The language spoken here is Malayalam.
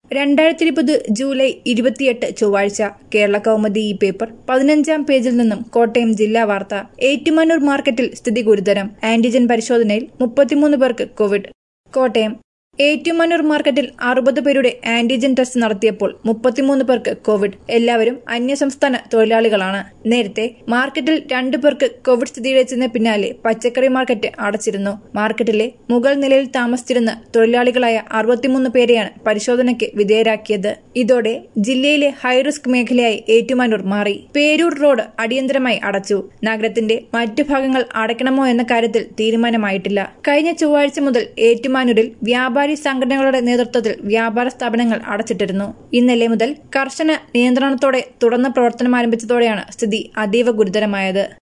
രണ്ടായിരത്തി ഇരുപത് ജൂലൈ ഇരുപത്തിയെട്ട് ചൊവ്വാഴ്ച കേരള കൗമുദി ഈ പേപ്പർ പതിനഞ്ചാം പേജിൽ നിന്നും കോട്ടയം ജില്ലാ വാർത്ത ഏറ്റുമാനൂർ മാർക്കറ്റിൽ സ്ഥിതി ഗുരുതരം ആന്റിജൻ പരിശോധനയിൽ മുപ്പത്തിമൂന്ന് പേർക്ക് കോവിഡ് കോട്ടയം ഏറ്റുമാനൂർ മാർക്കറ്റിൽ അറുപത് പേരുടെ ആന്റിജൻ ടെസ്റ്റ് നടത്തിയപ്പോൾ മുപ്പത്തിമൂന്ന് പേർക്ക് കോവിഡ് എല്ലാവരും അന്യസംസ്ഥാന തൊഴിലാളികളാണ് നേരത്തെ മാർക്കറ്റിൽ രണ്ടു പേർക്ക് കോവിഡ് സ്ഥിരീകരിച്ചതിന് പിന്നാലെ പച്ചക്കറി മാർക്കറ്റ് അടച്ചിരുന്നു മാർക്കറ്റിലെ മുകൾ നിലയിൽ താമസിച്ചിരുന്ന തൊഴിലാളികളായ അറുപത്തിമൂന്ന് പേരെയാണ് പരിശോധനയ്ക്ക് വിധേയരാക്കിയത് ഇതോടെ ജില്ലയിലെ ഹൈറിസ്ക് മേഖലയായി ഏറ്റുമാനൂർ മാറി പേരൂർ റോഡ് അടിയന്തരമായി അടച്ചു നഗരത്തിന്റെ മറ്റു ഭാഗങ്ങൾ അടയ്ക്കണമോ എന്ന കാര്യത്തിൽ തീരുമാനമായിട്ടില്ല കഴിഞ്ഞ ചൊവ്വാഴ്ച മുതൽ ഏറ്റുമാനൂരിൽ വ്യാപാരി സംഘടനകളുടെ നേതൃത്വത്തിൽ വ്യാപാര സ്ഥാപനങ്ങൾ അടച്ചിട്ടിരുന്നു ഇന്നലെ മുതൽ കർശന നിയന്ത്രണത്തോടെ തുടർന്ന് പ്രവർത്തനം ആരംഭിച്ചതോടെയാണ് സ്ഥിതി അതീവ ഗുരുതരമായത്